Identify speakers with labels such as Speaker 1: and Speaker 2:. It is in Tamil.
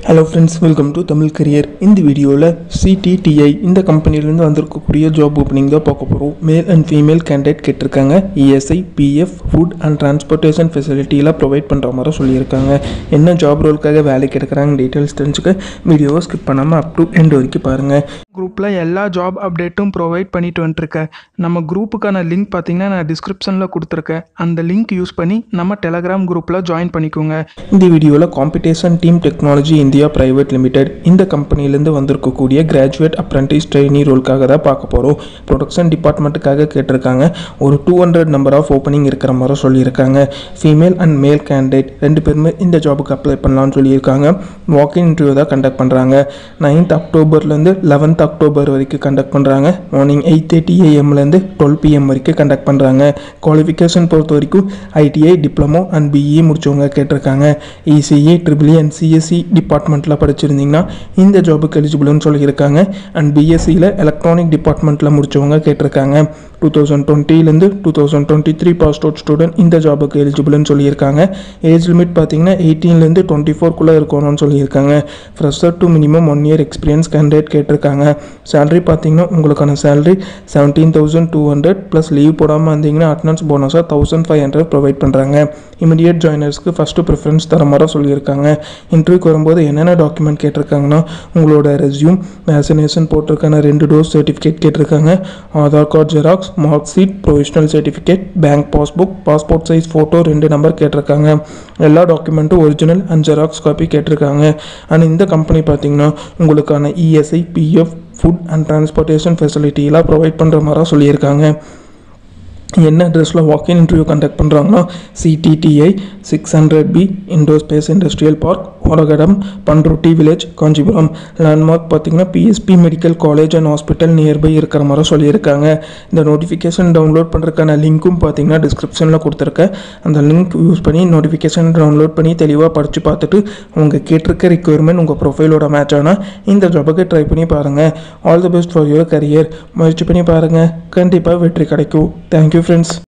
Speaker 1: hello friends welcome to Tamil career இந்த வீடியோவில் சிடிடிஐ இந்த கம்பெனிலேருந்து வந்திருக்கக்கூடிய ஜாப் ஓப்பனிங் தான் பார்க்க போகிறோம் மேல் அண்ட் ஃபீமேல் கேண்டிடேட் கேட்டிருக்காங்க ESI PF food and transportation ஃபெசிலிட்டியெல்லாம் ப்ரொவைட் பண்ணுற மாதிரி சொல்லியிருக்காங்க என்ன ஜாப் ரோலுக்காக வேலைக்கு எடுக்கிறாங்க டீட்டெயில்ஸ் தெரிஞ்சுக்க வீடியோவை ஸ்கிப் பண்ணாமல் அப் டு எண்ட் வரைக்கும் பாருங்கள்
Speaker 2: குரூப்பில் எல்லா ஜாப் அப்டேட்டும் ப்ரொவைட் பண்ணிட்டு வந்துட்டுருக்கேன் நம்ம குரூப்புக்கான லிங்க் பார்த்தீங்கன்னா நான் டிஸ்கிரிப்ஷனில் கொடுத்துருக்கேன் அந்த லிங்க் யூஸ் பண்ணி நம்ம டெலகிராம் குரூப்பில் ஜாயின் பண்ணிக்கோங்க
Speaker 1: இந்த வீடியோவில் competition team technology India private limited இந்த கம்பெனிலேருந்து வந்திருக்கக்கூடிய கிராஜுவேட் அப்ரண்டிஸ் ட்ரெயினி ரோலுக்காக தான் பார்க்க போகிறோம் ப்ரொடக்ஷன் டிபார்ட்மெண்ட்டுக்காக கேட்டிருக்காங்க ஒரு two hundred number of opening இருக்கிற மாதிரி சொல்லியிருக்காங்க ஃபீமேல் அண்ட் மேல் கேண்டிடேட் ரெண்டு பேருமே இந்த ஜாபுக்கு அப்ளை பண்ணலாம்னு சொல்லியிருக்காங்க வாக்கின் இன்டர்வியூ தான் கண்டக்ட் பண்ணுறாங்க நைன்த் அக்டோபர்லேருந்து லெவன்த் அக்டோபர் வரைக்கும் கண்டக்ட் பண்ணுறாங்க மார்னிங் எயிட் தேர்ட்டி ஏஎம்லேருந்து டுவெல் பிஎம் வரைக்கும் கண்டக்ட் பண்ணுறாங்க குவாலிஃபிகேஷன் பொறுத்த வரைக்கும் ஐடிஐ டிப்ளமோ அண்ட் பிஇ முடிச்சவங்க கேட்டிருக்காங்க இசிஇ ட்ரிபிள்இ அண்ட் சிஎஸ்சி டிபார்ட்மெண்ட்டில் படிச்சிருந்தீங்கன்னா இந்த ஜாபுக்கு எலிஜிபிள்னு சொல்லியிருக்காங்க அண்ட் பிஎஸ்சியில் எலக்ட்ரானிக் டிபார்ட்மெண்ட்டில் முடிச்சவங்க கேட்டிருக்காங்க டூ தௌசண்ட் டுவெண்ட்டிலேருந்து two thousand twenty three pass out student இந்த ஜாபுக்கு எலிஜிபிள்னு சொல்லியிருக்காங்க ஏஜ் லிமிட் பார்த்தீங்கன்னா எயிட்டீன்லேருந்து டுவெண்ட்டி ஃபோர்க்குள்ளே இருக்கணும்னு சொல்லியிருக்காங்க fresher to minimum one year experience candidate கேட்டிருக்காங்க சேலரி பார்த்தீங்கன்னா உங்களுக்கான salary seventeen thousand two hundred plus leave போடாமல் இருந்தீங்கன்னா அட்டனன்ஸ் போனஸாக தௌசண்ட் ஃபைவ் ஹண்ட்ரட் ப்ரொவைட் பண்ணுறாங்க இமிடியேட் ஜாயினர்ஸ்க்கு ஃபஸ்ட்டு ப்ரிஃபரன்ஸ் தர மாதிரி சொல்லியிருக்காங்க இன்டர்வியூக்கு வரும்போது என்னென்ன டாக்குமெண்ட் கேட்டிருக்காங்கன்னா உங்களோட ரெஸ்யூம் வேக்சினேஷன் போட்டிருக்கான ரெண்டு டோஸ் சர்டிஃபிகேட் கேட்டிருக்காங்க Aadhaar card xerox mark sheet provisional certificate bank passbook passport size photo ரெண்டு நம்பர் கேட்டிருக்காங்க எல்லா டாக்குமெண்ட்டும் ஒரிஜினல் அண்ட் ஜெராக்ஸ் காப்பி கேட்டிருக்காங்க அண்ட் இந்த கம்பெனி பார்த்தீங்கன்னா உங்களுக்கான ESI PF food and transportation ஃபெசிலிட்டியெல்லாம் ப்ரொவைட் பண்ணுற மாதிரி சொல்லியிருக்காங்க என்ன அட்ரஸில் வாக்கின் இன்டர்வியூ கண்டக்ட் பண்ணுறாங்கன்னா CTTI six hundred B IndoSpace industrial park Oragadam Panruti village Kanchipuram landmark பார்த்தீங்கன்னா PSP medical college and hospital nearby இருக்கிற மாதிரி சொல்லியிருக்காங்க இந்த நோட்டிஃபிகேஷன் டவுன்லோட் பண்ணுறதுக்கான லிங்க்கும் பார்த்தீங்கன்னா டிஸ்கிரிப்ஷனில் கொடுத்துருக்கேன் அந்த லிங்க் யூஸ் பண்ணி நோட்டிஃபிகேஷன் டவுன்லோட் பண்ணி தெளிவாக படித்து பார்த்துட்டு உங்கள் கேட்டிருக்க ரிக்குயர்மெண்ட் உங்கள் ப்ரொஃபைலோட மேட்ச் ஆனால் இந்த ஜாபுக்கு ட்ரை பண்ணி பாருங்கள் all the best for your career முயற்சி பண்ணி பாருங்கள் கண்டிப்பாக வெற்றி கிடைக்கும் தேங்க்யூ ஃப்ரெண்ட்ஸ்